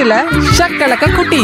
எட்டுல ஷக்கலக்க குட்டி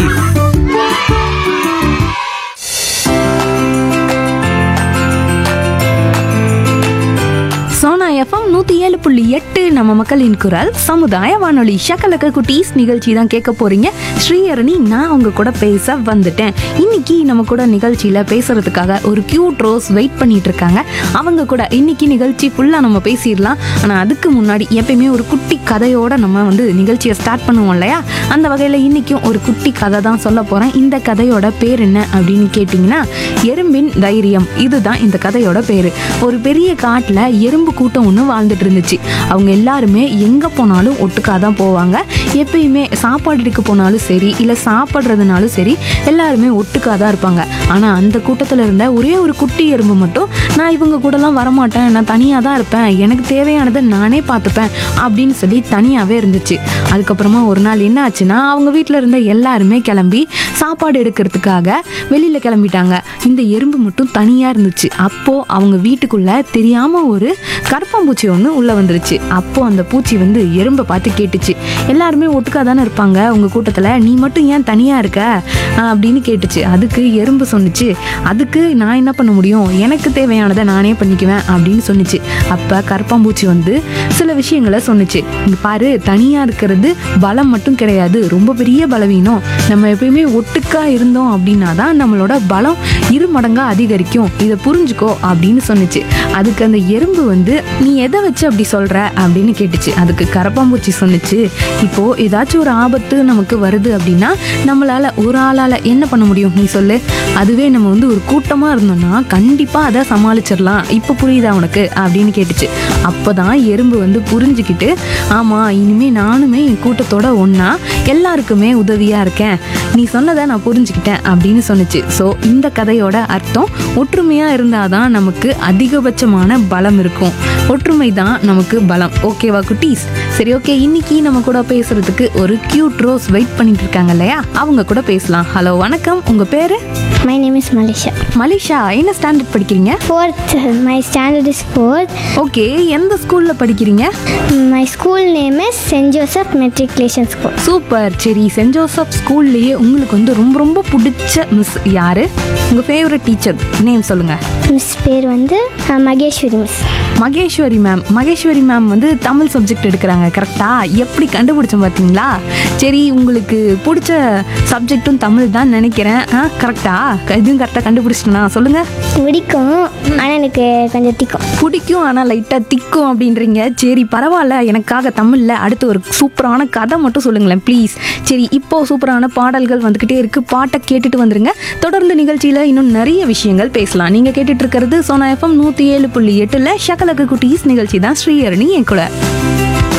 சோனா எஃப்எம் நூத்தி ஏழு புள்ளி எட்டு நம்ம மக்களின் குரல் சமுதாய வானொலி ஷக்கலக்க குட்டீஸ் நிகழ்ச்சி தான் கேட்க போறீங்க ஸ்ரீஹரணி நான் உங்க கூட பேச வந்துட்டேன் இன்னைக்கு நம்ம கூட நிகழ்ச்சியில பேசுறதுக்காக ஒரு கியூட் ரோஸ் வெயிட் பண்ணிட்டு இருக்காங்க அவங்க கூட இன்னைக்கு நிகழ்ச்சி ஃபுல்லா நம்ம பேசிடலாம் ஆனா அதுக்கு முன்னாடி எப்பயுமே ஒரு குட்டி கதையோட நம்ம வந்து நிகழ்ச்சியை ஸ்டார்ட் பண்ணுவோம் இல்லையா அந்த வகையில இன்னைக்கும் ஒரு குட்டி கதை தான் சொல்ல போறேன் இந்த கதையோட பேர் என்ன அப்படின்னு கேட்டிங்கன்னா எறும்பின் தைரியம் இதுதான் இந்த கதையோட பேரு ஒரு பெரிய காட்டுல எறும்பு கூட்டம் ஒன்று வாழ்ந்துட்டு இருந்துச்சு அவங்க எல்லாருமே எங்க போனாலும் ஒட்டுக்கா தான் போவாங்க எப்பயுமே சாப்பாடு எடுக்க போனாலும் சரி இல்ல சாப்பிட்றதுனாலும் சரி எல்லாருமே ஒட்டுக்கா தான் இருப்பாங்க ஆனா அந்த கூட்டத்துல இருந்த ஒரே ஒரு குட்டி எறும்பு மட்டும் நான் இவங்க கூடலாம் வரமாட்டேன் நான் தனியாக தான் இருப்பேன் எனக்கு தேவையானதை நானே பார்த்துப்பேன் அப்படின்னு சொல்லி தனியாகவே இருந்துச்சு அதுக்கப்புறமா ஒரு நாள் என்ன ஆச்சுன்னா அவங்க வீட்டில் இருந்த எல்லாருமே கிளம்பி சாப்பாடு எடுக்கிறதுக்காக வெளியில் கிளம்பிட்டாங்க இந்த எறும்பு மட்டும் தனியாக இருந்துச்சு அப்போது அவங்க வீட்டுக்குள்ளே தெரியாமல் ஒரு கருப்பாம்பூச்சி ஒன்று உள்ளே வந்துருச்சு அப்போது அந்த பூச்சி வந்து எறும்பை பார்த்து கேட்டுச்சு எல்லாருமே ஒட்டுக்கா தானே இருப்பாங்க உங்கள் கூட்டத்தில் நீ மட்டும் ஏன் தனியாக இருக்க ஆஹ் அப்படின்னு கேட்டுச்சு அதுக்கு எறும்பு சொன்னுச்சு அதுக்கு நான் என்ன பண்ண முடியும் எனக்கு தேவையானதை நானே பண்ணிக்குவேன் அப்படின்னு சொன்னுச்சு அப்போ கருப்பாம்பூச்சி வந்து சில விஷயங்களை சொன்னுச்சு இங்க பாரு தனியாக இருக்கிறது பலம் மட்டும் கிடையாது ரொம்ப பெரிய பலவீனம் நம்ம எப்பயுமே ஒட்டுக்கா இருந்தோம் அப்படின்னா தான் நம்மளோட பலம் இரு மடங்கா அதிகரிக்கும் இதை புரிஞ்சுக்கோ அப்படின்னு சொன்னுச்சு அதுக்கு அந்த எறும்பு வந்து நீ எதை வச்சு அப்படி சொல்ற அப்படின்னு கேட்டுச்சு அதுக்கு கரப்பாம்பூச்சி சொன்னுச்சு இப்போ ஏதாச்சும் ஒரு ஆபத்து நமக்கு வருது அப்படின்னா நம்மளால ஒரு ஆளால என்ன பண்ண முடியும் நீ சொல்லு அதுவே நம்ம வந்து ஒரு கூட்டமா இருந்தோம்னா கண்டிப்பா அதை சமாளிச்சிடலாம் இப்போ புரியுதா உனக்கு அப்படின்னு கேட்டுச்சு அப்போதான் எறும்பு வந்து புரிஞ்சுக்கிட்டு ஆமா இனிமே நானுமே என் கூட்டத்தோட ஒண்ணா எல்லாருக்குமே உதவியா இருக்கேன் நீ சொன்னதை நான் புரிஞ்சுக்கிட்டேன் அப்படின்னு சொன்னுச்சு ஸோ இந்த கதையோட அர்த்தம் ஒற்றுமையா இருந்தாதான் நமக்கு அதிகபட்சமான பலம் இருக்கும் ஒற்றுமை தான் நமக்கு பலம் ஓகேவா குட்டீஸ் சரி ஓகே இன்னைக்கு நம்ம கூட பேசுறதுக்கு ஒரு கியூட் ரோஸ் வெயிட் பண்ணிட்டு இருக்காங்க இல்லையா அவங்க கூட பேசலாம் ஹலோ வணக்கம் உங்க பேரு My name is Malisha. மலிஷா என்ன ஸ்டாண்டர்ட் படிக்கிறீங்க Fourth, my standard is fourth. Okay எந்த ஸ்கூல்ல படிக்கிறீங்க My school name is St. Joseph Matriculation School. Super சரி சென்ட் ஜோசப் ஸ்கூல்லையே உங்களுக்கு வந்து ரொம்ப ரொம்ப பிடிச்ச மிஸ் யாரு உங்க ஃபேவரட் டீச்சர் நேம் சொல்லுங்க மிஸ் பேர் வந்து அஹ், Maheswari miss Maheswari ma'am Maheswari ma'am வந்து தமிழ் சப்ஜெக்ட் எடுக்கிறாங்க கரெக்டா எப்படி கண்டுபிடிச்சோம் பார்த்தீங்களா சரி உங்களுக்கு பிடிச்ச சப்ஜெக்ட்டும் தமிழ் தான் நினைக்கிறேன் ஆ கரெக்டா இதுவும் கரெக்டாக கண்டுபிடிச்சிட்டேனா சொல்லுங்க பிடிக்கும் ஆனால் எனக்கு கொஞ்சம் திக்கும் பிடிக்கும் ஆனால் லைட்டாக திக்கும் அப்படின்றீங்க சரி பரவாயில்ல எனக்காக தமிழில் அடுத்து ஒரு சூப்பரான கதை மட்டும் சொல்லுங்களேன் ப்ளீஸ் சரி இப்போ சூப்பரான பாடல்கள் வந்துக்கிட்டே இருக்கு பாட்டை கேட்டுட்டு வந்துருங்க தொடர்ந்து நிகழ்ச்சியில் இன்னும் நிறைய விஷயங்கள் பேசலாம் நீங்கள் கேட்டுட்டு இருக்கிறது சோனா எஃப்எம் நூற்றி ஏழு புள்ளி எட்டில் ஷக்கலக்கு குட்டீஸ் நிகழ்ச்சி தான் ஸ்ரீஹரணி என் கூட